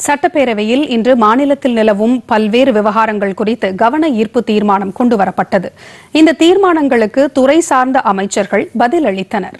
சட்டப்பேரவையில் இன்று மாநிலத்தில் நிலவும் பல்வேறு விவகாரங்கள் குறித்து கவன ஈர்ப்பு தீர்மானம் கொண்டுவரப்பட்டது இந்த தீர்மானங்களுக்கு துறை சார்ந்த அமைச்சர்கள் பதிலளித்தனர்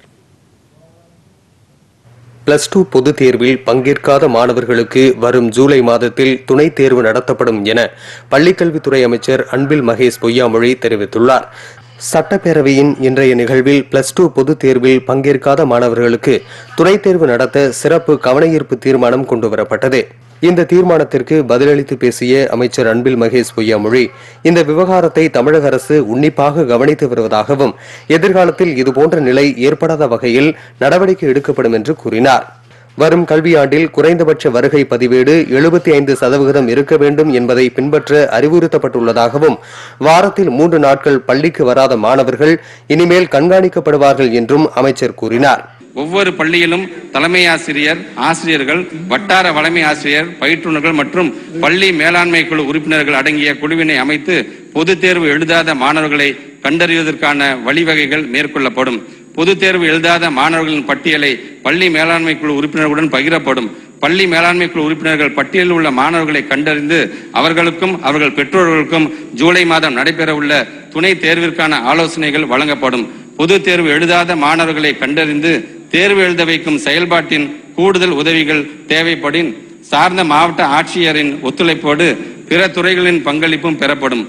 பிளஸ் டூ பொதுத் தேர்வில் பங்கேற்காத மாணவர்களுக்கு வரும் ஜூலை மாதத்தில் துணைத் தேர்வு நடத்தப்படும் என பள்ளிக்கல்வித்துறை அமைச்சர் அன்பில் மகேஷ் பொய்யாமொழி தெரிவித்துள்ளார் சட்டப்பேரவையின் இன்றைய நிகழ்வில் பிளஸ் டூ பொதுத் தேர்வில் பங்கேற்காத மாணவர்களுக்கு துணைத் தேர்வு நடத்த சிறப்பு கவனஈர்ப்பு தீர்மானம் கொண்டுவரப்பட்டது இந்த தீர்மானத்திற்கு பதிலளித்து பேசிய அமைச்சர் அன்பில் மகேஷ் பொய்யாமொழி இந்த விவகாரத்தை தமிழக அரசு உன்னிப்பாக கவனித்து வருவதாகவும் எதிர்காலத்தில் இதுபோன்ற நிலை ஏற்படாத வகையில் நடவடிக்கை எடுக்கப்படும் என்று கூறினார் வரும் கல்வியாண்டில் குறைந்தபட்ச வருகை பதிவேடு எழுபத்தி ஐந்து சதவிகிதம் இருக்க வேண்டும் என்பதை பின்பற்ற அறிவுறுத்தப்பட்டுள்ளதாகவும் வாரத்தில் மூன்று நாட்கள் பள்ளிக்கு வராத மாணவர்கள் இனிமேல் கண்காணிக்கப்படுவார்கள் என்றும் அமைச்சர் கூறினார் ஒவ்வொரு பள்ளியிலும் தலைமை ஆசிரியர் ஆசிரியர்கள் வட்டார வளமை ஆசிரியர் பயிற்றுனர்கள் மற்றும் பள்ளி மேலாண்மை குழு உறுப்பினர்கள் அடங்கிய குழுவினை அமைத்து பொதுத் தேர்வு எழுதாத மாணவர்களை கண்டறிவதற்கான வழிவகைகள் மேற்கொள்ளப்படும் பொதுத் தேர்வு எழுதாத மாணவர்களின் பட்டியலை பள்ளி மேலாண்மை குழு உறுப்பினர்களுடன் பகிரப்படும் பள்ளி மேலாண்மை குழு உறுப்பினர்கள் பட்டியலில் உள்ள மாணவர்களை கண்டறிந்து அவர்களுக்கும் அவர்கள் பெற்றோர்களுக்கும் ஜூலை மாதம் நடைபெறவுள்ள துணை தேர்விற்கான ஆலோசனைகள் வழங்கப்படும் பொது தேர்வு எழுதாத மாணவர்களை கண்டறிந்து தேர்வு எழுத வைக்கும் செயல்பாட்டின் கூடுதல் உதவிகள் தேவைப்படின் சார்ந்த மாவட்ட ஆட்சியரின் ஒத்துழைப்போடு பிற துறைகளின் பங்களிப்பும் பெறப்படும்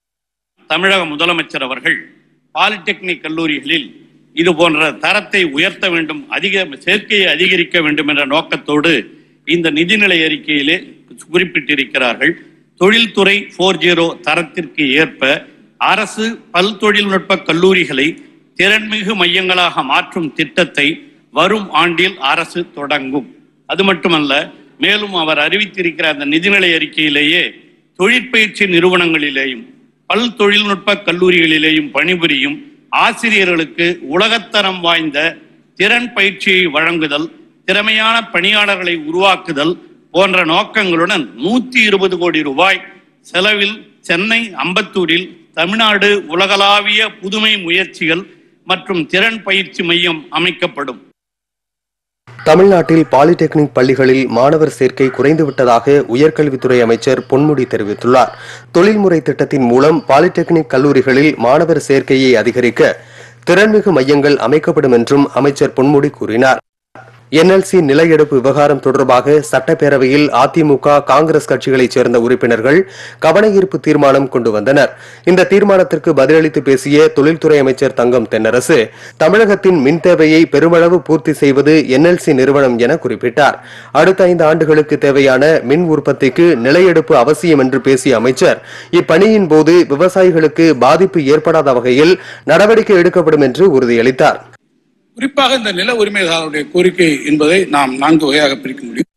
தமிழக முதலமைச்சர் அவர்கள் பாலிடெக்னிக் கல்லூரிகளில் இது போன்ற தரத்தை உயர்த்த வேண்டும் அதிக சேர்க்கையை அதிகரிக்க வேண்டும் என்ற நோக்கத்தோடு இந்த நிதிநிலை அறிக்கையிலே குறிப்பிட்டிருக்கிறார்கள் தொழில்துறை போர் ஜீரோ தரத்திற்கு ஏற்ப அரசு பல் தொழில்நுட்ப கல்லூரிகளை திறன்மிகு மையங்களாக மாற்றும் திட்டத்தை வரும் ஆண்டில் அரசு தொடங்கும் அது மட்டுமல்ல மேலும் அவர் அறிவித்திருக்கிற அந்த நிதிநிலை அறிக்கையிலேயே தொழிற்பயிற்சி நிறுவனங்களிலேயும் பல் தொழில்நுட்ப கல்லூரிகளிலேயும் பணிபுரியும் ஆசிரியர்களுக்கு உலகத்தரம் வாய்ந்த திறன் பயிற்சியை வழங்குதல் திறமையான பணியாளர்களை உருவாக்குதல் போன்ற நோக்கங்களுடன் நூத்தி இருபது கோடி ரூபாய் செலவில் சென்னை அம்பத்தூரில் தமிழ்நாடு உலகளாவிய புதுமை முயற்சிகள் மற்றும் திறன் பயிற்சி மையம் அமைக்கப்படும் தமிழ்நாட்டில் பாலிடெக்னிக் பள்ளிகளில் மாணவர் சேர்க்கை குறைந்துவிட்டதாக உயர்கல்வித்துறை அமைச்சர் பொன்முடி தெரிவித்துள்ளார் தொழில்முறை திட்டத்தின் மூலம் பாலிடெக்னிக் கல்லூரிகளில் மாணவர் சேர்க்கையை அதிகரிக்க திறன்மிகு மையங்கள் அமைக்கப்படும் என்றும் அமைச்சர் பொன்முடி கூறினார் என்எல்சி நில எடுப்பு விவகாரம் தொடர்பாக சட்டப்பேரவையில் அதிமுக காங்கிரஸ் கட்சிகளைச் சேர்ந்த உறுப்பினர்கள் கவன ஈர்ப்பு தீர்மானம் கொண்டு வந்தனர் இந்த தீர்மானத்திற்கு பதிலளித்து பேசிய தொழில்துறை அமைச்சர் தங்கம் தென்னரசு தமிழகத்தின் மின் தேவையை பெருமளவு பூர்த்தி செய்வது என்எல்சி நிறுவனம் என குறிப்பிட்டார் அடுத்த ஐந்து ஆண்டுகளுக்கு தேவையான மின் உற்பத்திக்கு நில எடுப்பு அவசியம் என்று பேசிய அமைச்சர் இப்பணியின் போது விவசாயிகளுக்கு பாதிப்பு ஏற்படாத வகையில் நடவடிக்கை எடுக்கப்படும் என்று உறுதியளித்தார் குறிப்பாக இந்த நில உரிமைதாரருடைய கோரிக்கை என்பதை நாம் நான்கு வகையாக பிரிக்க முடியும்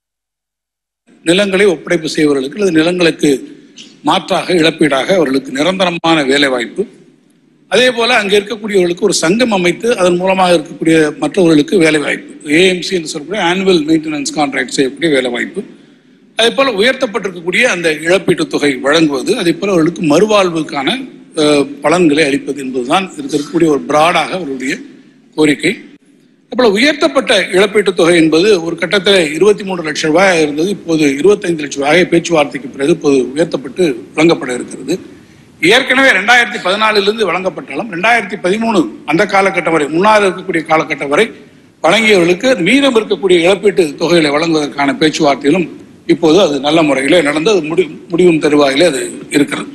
நிலங்களை ஒப்படைப்பு செய்வர்களுக்கு அல்லது நிலங்களுக்கு மாற்றாக இழப்பீடாக அவர்களுக்கு நிரந்தரமான வேலை வாய்ப்பு அதே போல அங்கே இருக்கக்கூடியவர்களுக்கு ஒரு சங்கம் அமைத்து அதன் மூலமாக இருக்கக்கூடிய மற்றவர்களுக்கு வேலை வாய்ப்பு ஏஎம்சி என்று சொல்லக்கூடிய ஆனுவல் மெயின்டெனன்ஸ் கான்ட்ராக்ட் செய்யக்கூடிய வேலை வாய்ப்பு அதே போல உயர்த்தப்பட்டிருக்கக்கூடிய அந்த இழப்பீட்டுத் தொகை வழங்குவது அதே போல அவர்களுக்கு மறுவாழ்வுக்கான அஹ், பலன்களை அளிப்பது என்பதுதான் இதுக்கு இருக்கக்கூடிய ஒரு பிராடாக அவருடைய கோரிக்கை அப்போ உயர்த்தப்பட்ட இழப்பீட்டுத் தொகை என்பது ஒரு கட்டத்தில் இருபத்தி மூன்று லட்சம் ரூபாய் இருந்தது இப்போது இருபத்தைந்து லட்சம் ரூபாய் பேச்சுவார்த்தைக்கு பிறகு இப்போது உயர்த்தப்பட்டு வழங்கப்பட இருக்கிறது ஏற்கனவே ரெண்டாயிரத்தி பதினாலிலிருந்து வழங்கப்பட்டாலும் ரெண்டாயிரத்தி பதிமூணு அந்த காலகட்டம் வரை முன்னால் இருக்கக்கூடிய காலகட்டம் வரை வழங்கியவர்களுக்கு மீதம் இருக்கக்கூடிய இழப்பீட்டு தொகைகளை வழங்குவதற்கான பேச்சுவார்த்தையிலும் இப்போது அது நல்ல முறையிலே நடந்து அது முடி முடிவும் தருவாயிலே அது இருக்கிறது